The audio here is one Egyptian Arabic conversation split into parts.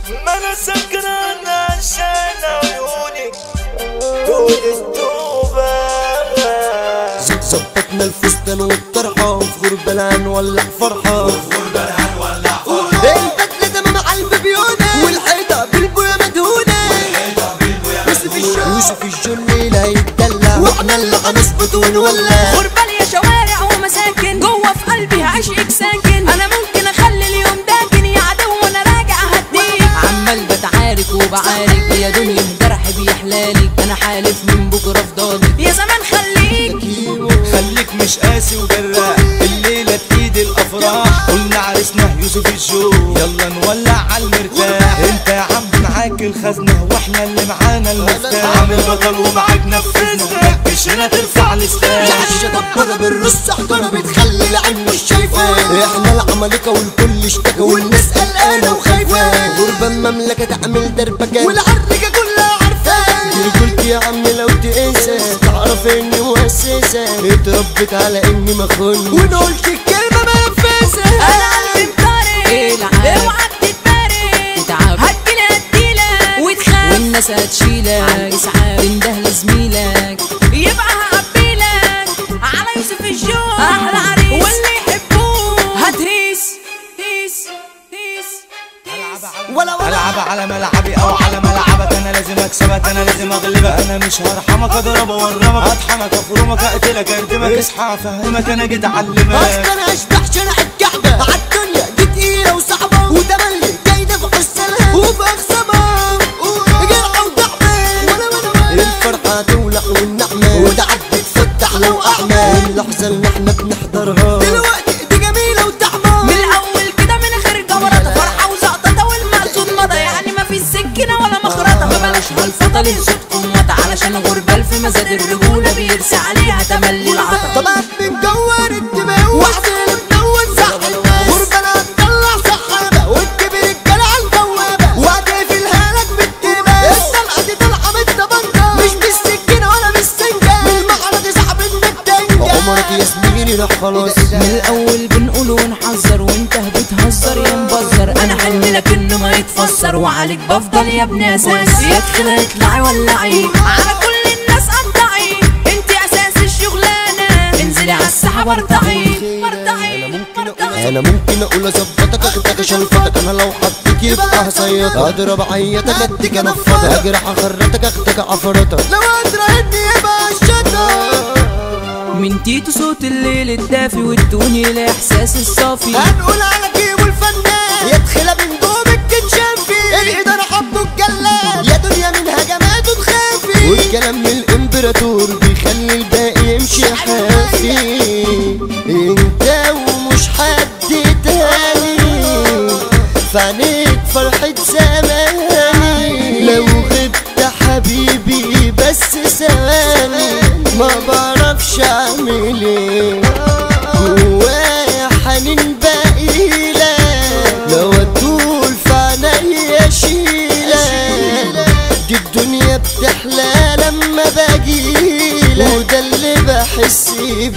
ما انا سكران عشان عيونك دول التوبة ظبطنا الفستان والطرحة وفي غربة لا نولع فرحة البدلة تمام على البيبيونة والحيطة بالبوية مدهونة يوسف الجن يوسف الجن لا يتدلع واحنا اللي هنظبط ونولع غربال يا شوارع ومساكن جوه في قلبي هعيشك ساكن انا ممكن اخلي اليوم داكن يا عدو وانا راجع هديك عمال بتعارك وبعارك يا دنيا جرح بيحلالك انا حالف من بكره فضالك يا زمان خليك خليك مش قاسي وجراح الليلة تقيد الأفراح قلنا عرسنا يوسف الجو يلا نولع على المرتاح انت يا عم معاك الخزنة واحنا اللي معانا المفتاح عامل بطل ومعاك نفذنا مش هنا ترفع السلاح العشة طبطة بالرص حجرة بتخلي العين مش شايفة احنا العمالقة والكل اشتكى والناس قلقانة وخايفة غربة المملكة تعمل دربكة والعركة كلها عارفة قلت يا عم لو تقيسة تعرف اني مؤسسة اتربت على اني مخون ونقولش الكلمة منفذة انا قلبي مطارق العب. اوعى تتبارك اتعب. هتجيلي هديلك وتخاف والناس هتشيلك اسعاف تنده لزميلك يبقى هعبيلك على يوسف الجو احلى عريس واللي يحبوه هتهيس هيس هيس هيس ولا ولا العب على ملعبي او على ملعبك انا لازم اكسبك انا لازم اغلبك انا مش هرحمك اضرب اورمك اطحنك افرمك اقتلك اردمك اصحى افهمك انا جيت اعلمك اصلا انا اشبح شارع الكعبة عالدنيا دي تقيلة وصعبة وتملي جايدة في حسنها وفي اخصامها جرعة وضعمة الفرحة تولع والنعمة وتعدي تفتح لو اعمى اللحظة اللي احنا بنحضرها دلوقتي دي جميلة وتعمى من الاول كده من غير جمرة فرحة وزقطة والمقصود مضى يعني ما في سكينة ولا مخرطة ما بلاش هالفضل يصدكم متى علشان غربال في مزاد الرجولة بيرسى عليها تملي العطا طبعا بنجور الدماغ واحسن بنون زحمة غربة هتطلع سحابة وتجيب رجالة على البوابة وهتقفلها لك بالدماغ الطلقة دي طالعة من الطبنجة مش بالسكينة ولا بالسنجة من المعرض سحب الدنجة عمرك يا زميلي لا خلاص من الاول بنقول ونحذر وانت بتهزر يا مبزر انا حلمي لك انه ما يتفسر وعليك بفضل يا ابن اساس يا تخلع اطلعي ولعي على كل الناس قطعي انت اساس الشغلانة انزلي على السحاب وارتعي وارتعي وارتعي انا ممكن اقول اظبطك اخدك شلفتك انا لو حطيت يبقى هصيطك اضرب عيتك اديك انفضك اجرح اخرتك اخدك عفرتك لو ادرعتني يبقى الشطر من تيتو صوت الليل الدافي والدوني الاحساس الصافي هنقول على جيبه الفنان يدخل من جوبك تتشافي الإدارة حبه الجلاد يا دنيا من هجماته تخافي والكلام من الإمبراطور بيخلي الباقي يمشي حافي انت ومش حد تاني فعنيك فرحة زماني لو غبت حبيبي بس ثواني ما بعرفش اعمل ايه جوايا حنين بقيلة لو اطول في عينيا شيلة دي الدنيا بتحلى لما باجيلك وده اللي بحس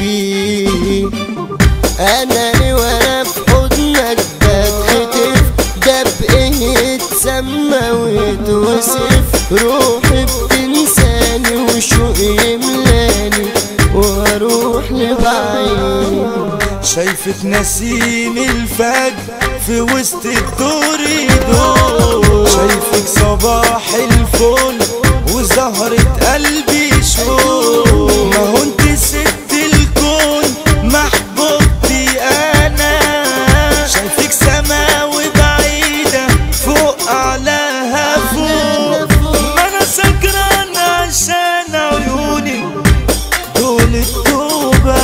بيه انا وانا في حضنك بتخطف ده بايه اتسمى واتوصف روحي بتنساني وشوقي يملاني واروح لبعيد شايفة نسيم الفجر في وسط الكوريدور شايفك صباح الفل وزهرة قلبي شوق ما هو انت ست الكون محبوبتي انا شايفك سما وبعيدة فوق اعلاها فوق ما انا سكران عشان عيونك دول التوبة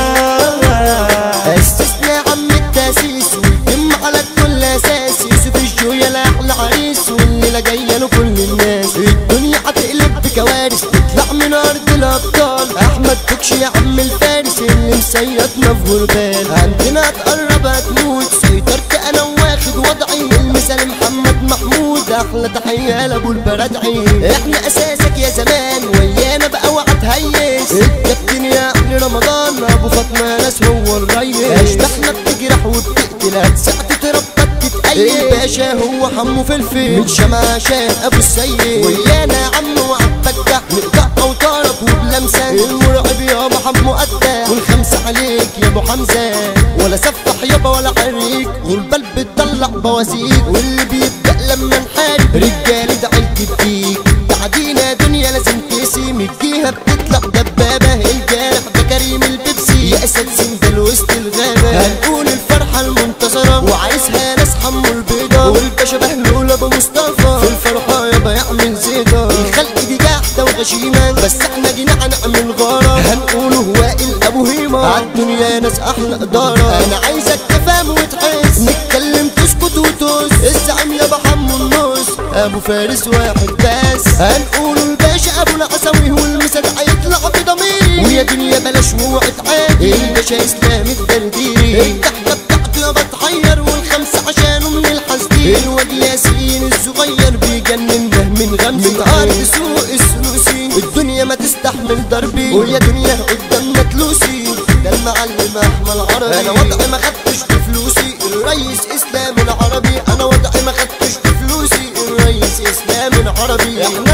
استثنى عم التاسيس والدم على كل اساس يوسف الجوية لاحلى عريس والليلة جاية له كل الناس الدنيا هتقلب بكوارث تطلع من ارض الابطال احمد بكشي يا عم الفارس اللي مسيطنا في غربال عندنا هتقرب هتموت سيطرت انا واخد وضعي المثال محمد محمود احلى تحية لابو البرادعي احنا اساسك يا زمان ويانا بقى وهتهيس الكابتن يا ابن رمضان ابو فاطمه ناس هو الريس اشبحنا بتجرح وبتقتل ساعة تربط تتأيد السيد الباشا هو حمو فلفل من شماشان ابو السيد ويانا يا عم وعبك نقطع اوتارك وبلمسه المرعب يابا حمو قدك والخمسه عليك يا ابو حمزه ولا سفح يابا ولا حريك والبل بتطلع بواسيك واللي بيبدا لما نحارب رجاله عيلتي فيك تعدينا دنيا لازم تقسم الجهه بتطلع دبابه الجارح ده كريم البيبسي يا اسد سندل وسط الغابه هنقول الفرحه المنتصره وعايزها ناس حمو البيضه والباشا بهلول ابو مصطفى في الفرحه يابا يعمل زيطه الخلق دي جاحده وغشيمه بس احنا جينا هنعمل غاره هنقوله وائل ابو هيمه عالدنيا ناس احلى اداره انا عايزك تفهم وتحس نتكلم تسكت وتوس الزعيم يابا حمو النص ابو فارس واحد بس هنقوله الباشا ابو العسوي هو المسد هيطلع بضمير ويا دنيا بلاش وقت عادي الباشا اسلام الدرديري التحته بتاعته يابا تحير والخمسه عشانه من الحسدين الواد ياسين الصغير بيجننا من غمز من ارض سوق السلوسي الدنيا ما تستحمل ضربي ويا دنيا قدامنا تلوسي ده المعلم احمد عربي انا وضعي ما خدتش بفلوسي الريس اسلام العربي انا وضعي ما خدتش بفلوسي الريس اسلام العربي احنا